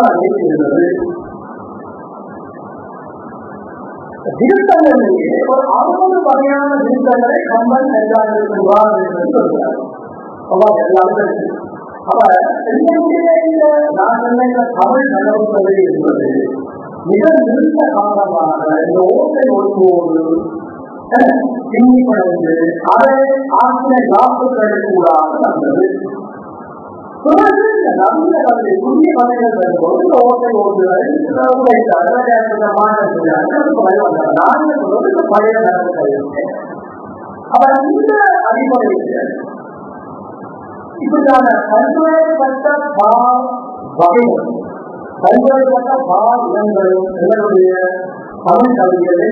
திருத்தங்களிலே ஒரு அறுபது வகையான திருத்தங்களை கம்பன் நெஞ்சாண்டிருக்கிறார் என்று சொல்கிறார் எல்லாமே அப்ப என்னுடைய இந்த நான் சொன்ன இந்த தமிழ் நடவுகளை என்பது மிக நீண்ட காலமாக இந்த ஓட்டை ஒழுங்கோடு பின்னி படைந்து அதை ஆசிரிய காப்புகளுக்கு கூடாக வந்தது பிறகு இந்த நவீன கல்வி புதிய கலைகள் வரும்போது இந்த ஓட்டை ஓட்டுகளை வைத்தார் நான் சொல்வது இந்த பழைய நடத்தை அப்ப இந்த அடிப்படையில் இப்படியான பல்வேறுபட்ட பா வகைகள் பல்வேறுபட்ட பா இனங்களும் எங்களுடைய தமிழ் கவிதைகளை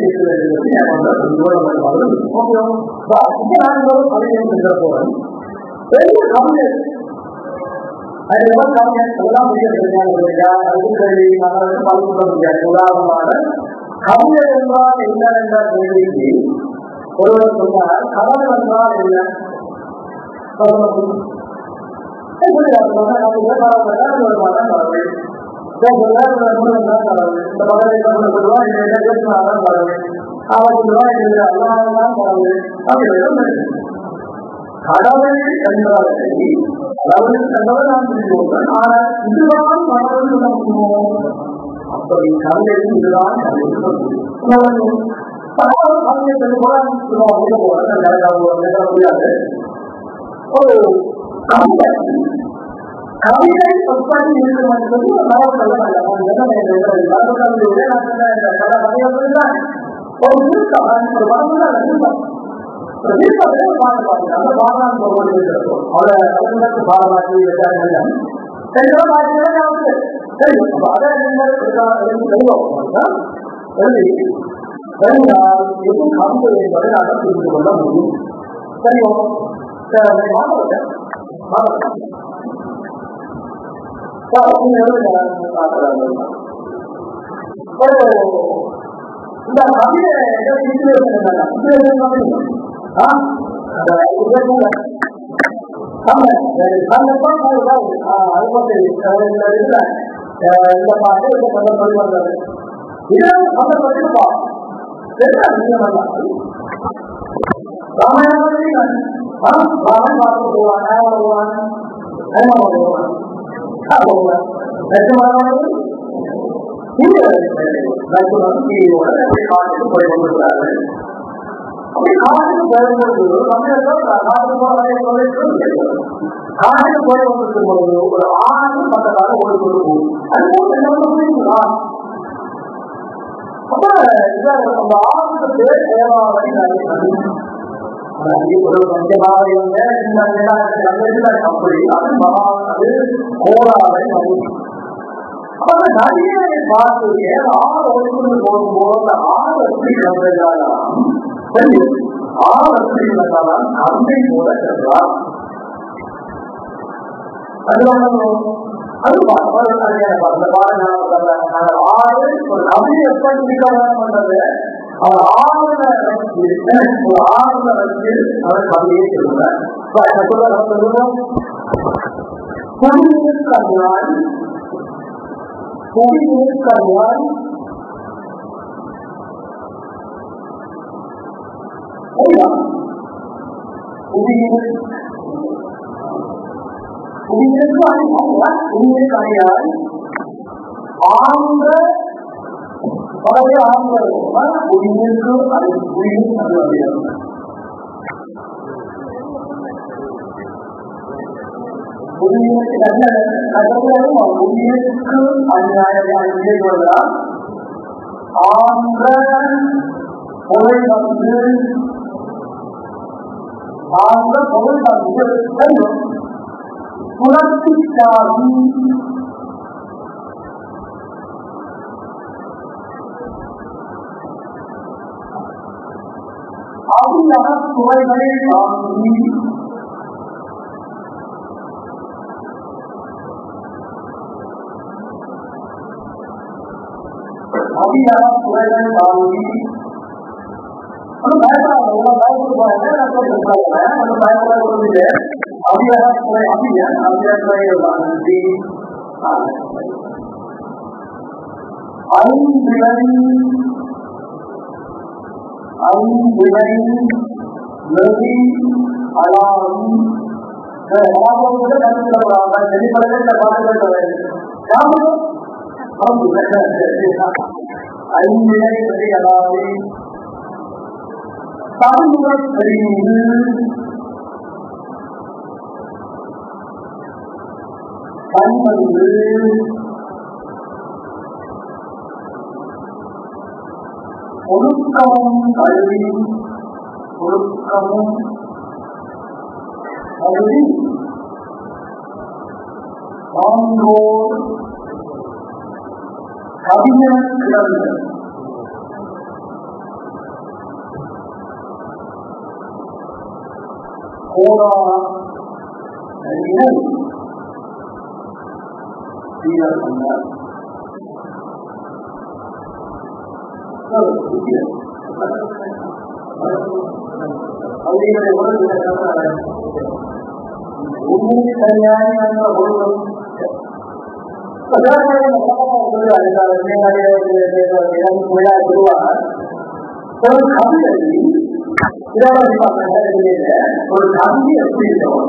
இருக்கிறது பெரிய கவிஞர் அது எவ்வளவு கவிஞர் எல்லாம் முடியாது அதுக்கடி மகனுக்கு பங்கு முடியாது உதாரணமாக கவிஞர் என்றால் என்ன என்ற கேள்விக்கு ஒருவர் சொன்னார் கவனம் என்றால் என்ன கடவுள் என்றால் கடவுள் என்றவர் நான் சொல்லுவோம் ஆனால் இதுதான் கடவுள் நமக்குமோ அப்படி கடவுள் இதுதான் கடவுள் கவிஞர்கள் கூட முடியாது ஒரு கவிதை கவிதை சொற்பாடு இருக்கும் என்பது ஒரு நாவல் சொல்லலாம் ஒரு விருப்பம் ஒரு மனமுள்ள விருப்பம் ஒரு விருப்பத்தை பாடம் பாருங்க அந்த பாடம் அவரை அவர்களுக்கு பாடமாக்கி வைத்தார்கள் சென்ற பாடங்களை சரி அதை நீங்கள் தெரியும் எழுதி தெரிந்தால் எது காண்பு என்பதை நாங்கள் புரிந்து கொள்ள முடியும் சரியோ மாணவர்கள் மாணவர்கள் இந்த கவிதை இந்த பாட்டு இந்த சந்தர்ப்பம் வந்தது இதெல்லாம் சந்தர்ப்பத்தில் பா ராமாயணம் ராமன் பார்த்து போவான் யாரும் வருவான் ஹனுமான் வருவான் போவான் லட்சமானவர்கள் காட்டுக்கு போய் கொண்டிருக்கிறார்கள் அப்படி காட்டுக்கு போகும்போது தமிழர்கள் காட்டுக்கு போய் காட்டுக்கு போய் கொண்டிருக்கும் பொழுது ஒரு ஆண் மற்றதாக ஓடி கொண்டு போகும் அதுபோல் என்ன அப்ப அந்த ஆணுக்கு பேர் தேவாவளி ஒரு பஞ்சபாவையுங்க அப்படி அது மகா அது கோலாவை அப்ப அந்த நதியை பார்த்து ஆறு ஒழுங்கு போகும்போது அந்த ஆறு எப்படி கிளம்புகிறாராம் ஆறு எப்படி கிளம்பினாலும் அன்பை போல சென்றார் அது அது அந்த பாடம் ஆறு ஒரு நபி எப்படி பண்றது அவர் ஆறுல வச்சு ஒரு ஆறுல வச்சு அவர் கவிதையை சொல்லுவார் சொல்லுவோம் குடிநீர் கண்ணால் குடிநீர் கண்ணால் குடிநீர் குடிநீருக்கு அணியால் குடிநீருக்கு அணியால் ஆழ்ந்த பழைய ஆண்கள் குடிநீருக்கு அது குடிநீர் அது அப்படியாது குடிநீருக்கு அநியாயம் ஆண்ட பொருள் வந்து ஆண்ட பொருள் வந்து புரட்சிக்காகி அவையான சுவைகளை தாங்கி அவையான சுவைகளை தாங்கி ஒரு பயப்படாத உங்களை பயப்பட போறாங்க நான் சொல்றேன் அந்த பயப்பட போறது அவையான சுவை அவைய அவையான சுவையை தாங்கி ஐந்திரன் ஐந்திரன் நதி அலாம் ஐந்திரை நதி அலாவே தமிழர் தெரிந்து கண்மந்து ஒழுக்கமும் கல்வி ஒழுக்கமும் கல்வி ஆண்டோர் கவிஞர் கிடந்த கோடா நடிகர் வீரர் சொன்னார் உண்மையை சரியான அந்த ஒழுக்கம் ஒரு கவிதை ஒரு கவிதை எப்படி இருக்கும்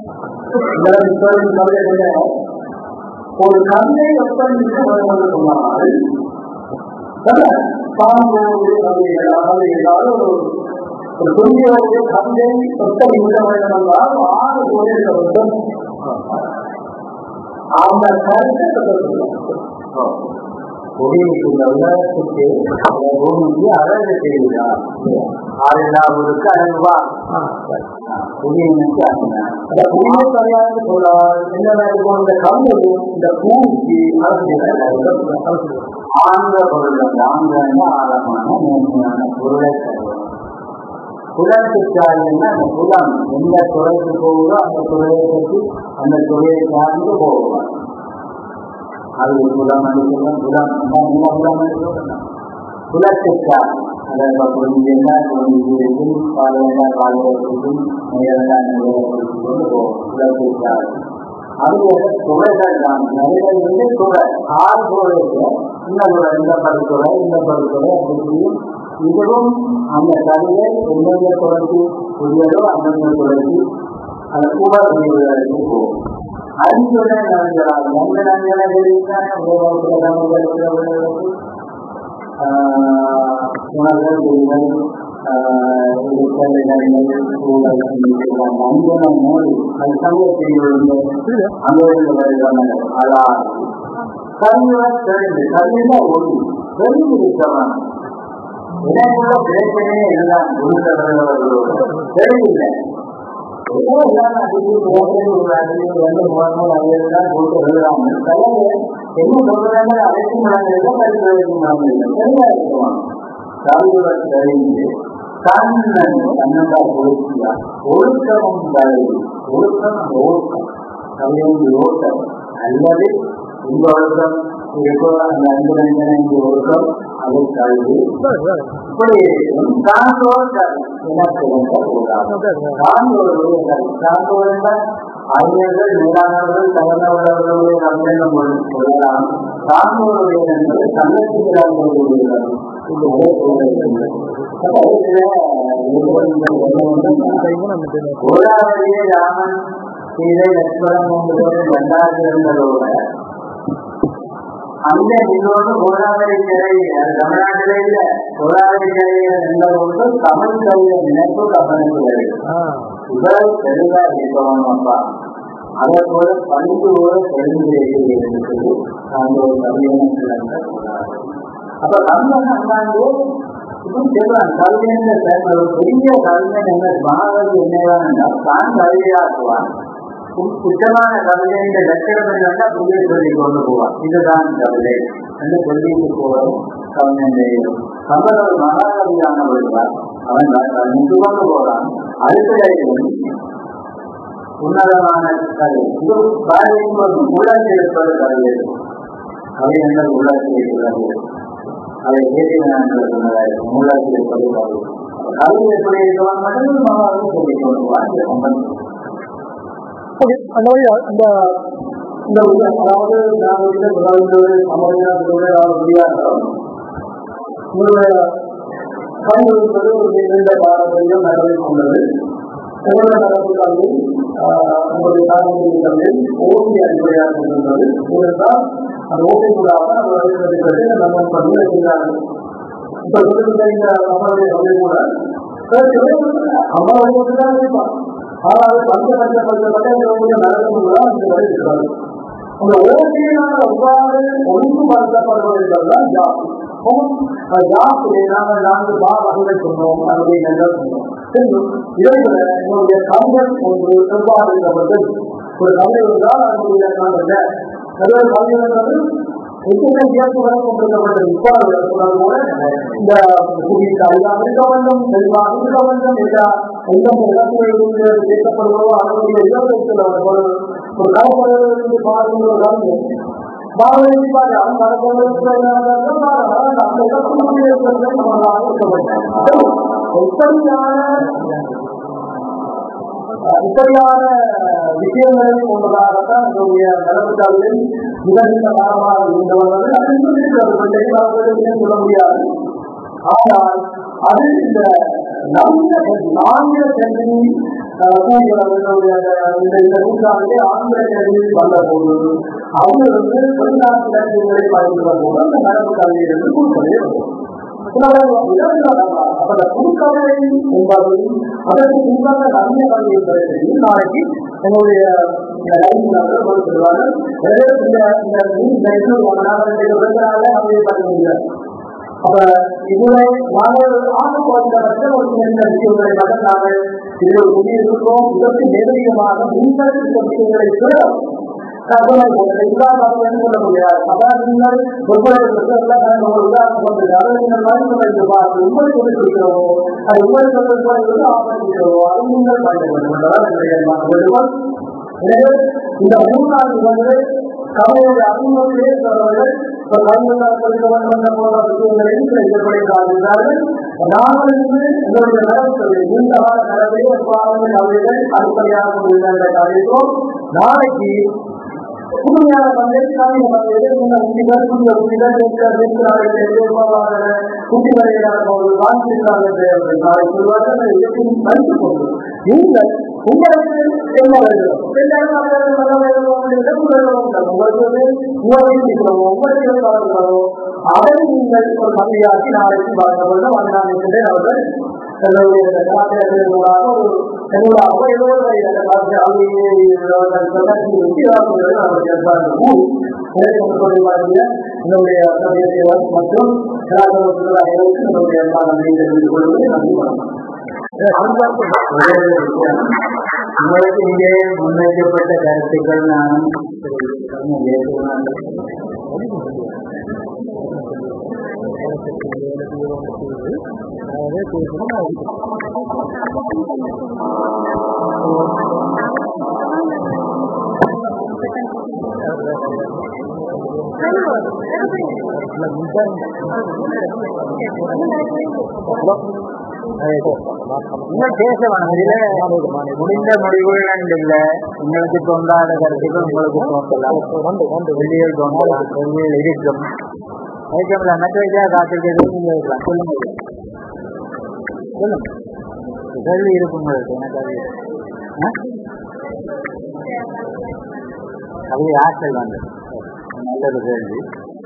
ஒரு கவிதை எப்படி இருக்கும் சொன்னால் பாம்போடு கவிதைகளாக ஏதாவது ஒரு ஒரு துணியவருடைய தந்தை சொத்தம் இருக்க வேண்டும் என்றால் ஆறு கோயில் வேண்டும் அந்த கருத்தை புவியுள்ள உலகத்துக்கு அந்த பூமிக்கு அழகு செய்கிறார் ஆறில்லாவுக்கு அழகுவா புவியினுக்கு அழகார் அந்த புதிய சரியாக சொல்லால் என்ன இருக்கும் இந்த கம்பு இந்த பூமிக்கு அரசு ஆந்திர பொருள் ஆந்திர ஆழமான மேன்மையான பொருளை தருவோம் புலத்துக்காரன்னா அந்த புலம் எந்த துறைக்கு போகுதோ அந்த துறையை பற்றி அந்த துறையை சார்ந்து போவார் அது புலம் அடிக்கலாம் புலம் என்ன புலம் அடிக்கலாம் புலத்துக்கார் அதாவது புரிஞ்சுன்னா புரிஞ்சிருக்கும் பாலையா பாலையும் நேரடா நிலையப்படுத்திக் கொண்டு போவோம் புலத்துக்கார் அது துறைகள் தான் நிறைய வந்து துறை ஆறு துறை இருக்கு இந்த துறை இந்த பருத்துறை இந்த பருத்துறை அப்படி இதுவும் அந்த கதையை எந்தெந்த துறைக்கு உரியதோ அந்தந்த துறைக்கு அந்த கூட உரியவர்களுக்கு போகும் அறிந்துரை நலன்களால் எந்த நலன்களை தெரிவித்தானே உலகத்தில் தமிழர்களுக்கு உணர்தல் புரிதல் அஞ்சனம் மோடி அது சமயத்தில் அங்கே வருகிறாங்க அதான் கல்வியுடன் தெரிந்து கல்வியில ஒளி தெரிந்து இருக்கிறான் எனக்குள்ள பிரச்சனையே இதுதான் குருத்தவர்களோடு தெரியல என்ன சொல்றாங்க அழைக்கும் தெரிந்து கண்ணன் கண்ணதா ஒழுக்கியா ஒழுக்கமும் தலை ஒழுக்கம் ஒழுக்கம் கவியங்கு ஓட்டம் அல்லது இந்த ஒழுக்கம் இருக்கோ அந்த அன்புரஞ்சன இந்த ஒழுக்கம் அதை கல்வி இப்படி இருக்கும் சான்றோர் எனக்கு சான்றோருடைய சான்றோர் என்றால் அறிஞர்கள் மேலானவர்கள் தகுந்தவர்களுடைய கம்மியம் சொல்லலாம் சான்றோருடைய என்பது சங்கத்திற்காக கோதாவரியே ராமன் சீதை லட்சுமணன் என்பதோடு ரெண்டாயிரத்தி இருந்ததோட அந்த இன்னொன்று கோதாவரி சிறை தமிழ்நாட்டிலே இல்ல கோதாவரி சிறையை என்பதோடு தமிழ் கவிதை நினைப்பு கவனிப்பு இவ்வளவு தெளிவா இருக்கணும் அப்பா அதை போல பணிந்து போல தெரிந்து இருக்கிறது அந்த ஒரு கவிதை அப்ப கண்ணன் அண்ணாண்டு இப்படி சொல்றான் கவிஞன் ஒரு பெரிய கவிஞன் என்ன மகாகவி என்னதான் என்றால் தான் கவிதையாக்குவான் குற்றமான கவிதை இந்த லட்சணம் என்னன்னா புதிய சொல்லி கொண்டு போவான் இதுதான் கவிதை என்று சொல்லிட்டு போவதும் கவிஞன் கம்பர் மகாகவியான வருவார் அவன் நின்று கொண்டு போறான் அடுத்த உன்னதமான கதை இது காரியம் உள்ளத்தில் இருப்பது கவிதை கவிஞர்கள் உள்ளத்தில் இருக்கிறது அதை கேட்டினார்கள் சொன்னதாக உள்ளத்தில் இருப்பது கவிதை கவிதை எப்படி இருக்கிறவன் மட்டும் மகாவும் சொல்லிக் கொள்வான் அந்த வழியா இந்த இந்த அதாவது நான் வந்து முதலாவது அமைதியாக முடியாது உங்களுடைய கல்வி என்பது ஒரு நீண்ட பாரம்பரியம் நடவை கொண்டது உங்களுடைய நடப்பு கல்வி உங்களுடைய பாரம்பரிய கல்வி ஓட்டி அடிப்படையாக இருக்கின்றது ஏனென்றால் அந்த ஓட்டைக்குள்ளாக அவர்கள் பற்றி நம்ம பண்ணி வைக்கிறார்கள் இப்ப சொல்லுகின்ற இந்த நம்மளுடைய கல்வி கூட அம்மா தான் இருப்பான் ஆனால் பஞ்ச பஞ்ச பஞ்ச பஞ்ச நடக்கும் கூட அந்த வழி இருக்காது அந்த ஓட்டியினால எவ்வாறு ஒழுங்குபடுத்தப்படுவது என்பதுதான் ஜாப் ஜாப்பிலே நாங்கள் நான்கு பா வகைகள் சொன்னோம் அதனுடைய நன்றாக சொன்னோம் தெரியும் இதைவிட என்னுடைய கவிஞர் ஒன்று எவ்வாறு இருக்கப்பட்டது ஒரு கவிதை என்றால் அதனுடைய இலக்கணம் என்ன நிறைய கவிஞர்கள் எத்தனை வித்தியாசங்களை கொண்டிருக்கப்பட்டது இவ்வாறு சொன்னது போல இந்த புதிய அறிவாக இருக்க வேண்டும் தெளிவாக இருக்க வேண்டும் என்ற எந்தெந்த இடத்திலிருந்து பேசப்படுவதோ அதனுடைய இடத்தில் ஒரு ஒரு கலப்படையிலிருந்து பாருங்க ஒரு கவிஞர் பாரதி பாரு அந்த இப்படியான இப்படியான விஷயங்களை கொண்டதாகத்தான் என்னுடைய நடப்புகளில் மிக காலமாக இருந்து வந்தது அது இன்னும் இருக்கிறது சொல்ல முடியாது ஆனால் அது இந்த நவீன கல்வி ஆங்கில கல்வி இந்த நூற்றாண்டிலே ஆங்கில கல்வி வந்த போது அது வந்து வெளிநாட்டு கல்விகளை பயன்படுத்த போது அந்த நடப்பு கல்வியிலிருந்து கொடுக்கவே வரும் அந்த புதுக்கதை என்பதையும் அதற்கு முன்பாக நன்மை கல்வி என்பதையும் நாளைக்கு என்னுடைய இந்த லைன் நபர்கள் சொல்லுவார்கள் எனவே இந்த இந்த இந்த இது ஒரு நாள் விருதுனால அப்படியே பண்ணுவீங்க அப்ப இதுல நாங்கள் ஆசைப்படுகிற ஒரு சில விஷயங்களை மட்டும் நாங்கள் இதில் ஒரு புதிய இருக்கிறோம் இதற்கு நேரடியமாக நீங்கள் இந்த விஷயங்களை சொல்லலாம் சொல்ல முடியாது அதான் நீங்கள் ஒரு உதாரணம் சொல்றது அதை நீங்கள் பயன்படுத்த உண்மை சொல்லி கொடுக்கிறோமோ அது உண்மை சொல்றது ஆபரிக்கிறோமோ அதை நீங்கள் பயன்படுத்த வேண்டும் எனவே இந்த மூன்றாவது வந்து கவலையுடைய அறிமுகத்திலே சொல்வார்கள் நாங்கள் இன்று எங்களுடைய நலவுகளை நீண்ட கால நலவை எவ்வாறு கவலைகள் அடிப்படையாக கொண்டிருந்த கதைக்கும் நாளைக்கு புதுமையான பங்கேற்கான பங்கேற்று நீங்கள் உண்டிகள் புதிய உண்டிகள் குட்டிகளையாக ஒரு வாங்கியிருக்காங்க நாளை சொல்வார்கள் இயற்கையும் படித்துக் கொண்டு நீங்கள் உங்களுக்கு என்ன வேண்டும் அதை நீங்கள் ஒரு பகுதியாக்கி நாளைக்கு பார்க்கப்படும் அதனால் இருக்கின்றே அவர்கள் தன்னுடைய கலாச்சாரத்தின் ஒரு என்னோட அவை என்னுடைய மற்றும் கலாச்சாரத்திற்கு என்னுடைய நன்றி தெரிவித்துக் கொள்வதை நன்றி உங்களுக்கு இங்கே முன்வைக்கப்பட்ட கருத்துக்கள் நான் இன்னும் பேச வேணும் இதுல முடிந்த முடிவுகள் இல்ல உங்களுக்கு தோன்றாத கருத்துக்கள் உங்களுக்கு தோன்றலாம் வெளியில் தோன்றலாம் வெளியில் இருக்கும் அதுக்கப்புறம் மற்ற காத்திருக்கிறது நீங்க இருக்கலாம் சொல்லுங்க சொல்லுங்க கேள்வி இருக்கும் உங்களுக்கு எனக்கு அது அது ஆற்றல் வந்து நல்லது கேள்வி